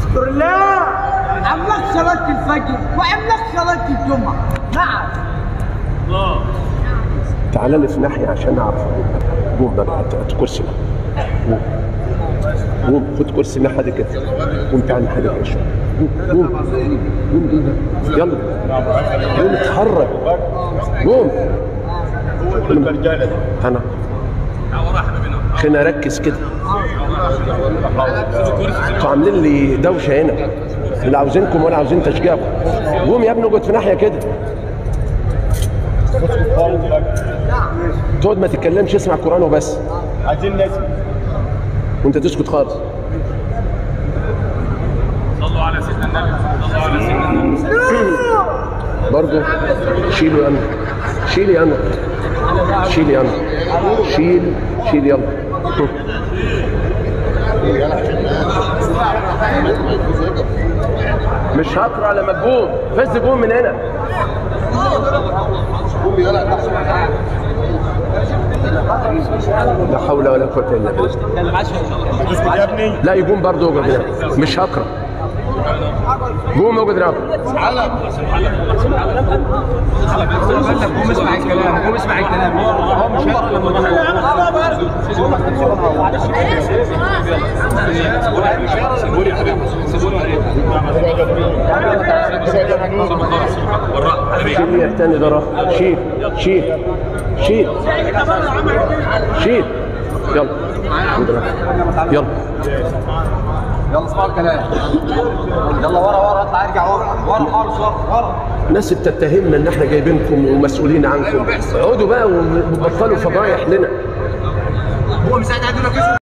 اشكر الله عمك صلاة الفجر وعمك صلاة الجمعة نعم تعال لي في ناحيه عشان اعرف قوم بقى هات هات كرسي بقى. قوم قوم خد كرسي الناحيه دي كده قوم تعال الناحيه دي كده شويه قوم قوم قوم قوم يلا قوم اتحرك قوم انا خلينا اركز كده انتوا عاملين لي دوشه هنا لا عاوزينكم ولا عاوزين تشجيعكم قوم يا ابني اقعد في ناحيه كده تقعد ما تتكلمش اسمع القران وبس عايزين نسمع وانت تسكت خالص صلوا على سيدنا النبي صلوا على سيدنا النبي برضه شيلوا انا شيل يا انا شيل يا انا شيل شيل يلا مش هقرا لما تقوم بس قوم من هنا لا حول ولا قوه الا بالله تسكت يا ابني لا يقوم برضه اقعد هنا مش هقرا قوم اقعد هنا قوم اسمع الكلام قوم اسمع الكلام سيبوني يا حبيبي سيبوني والراء حبيبي شيل لي التاني ده راه شيل شيل شيل شيل يلا الحمد لله يلا يلا اسمعوا الكلام يلا ورا ورا اطلع ارجع ورا ورا خالص ورا ورا ناس بتتهمنا ان احنا جايبينكم ومسؤولين عنكم اقعدوا بقى وبطلوا فضايح لنا هو مساعد عندنا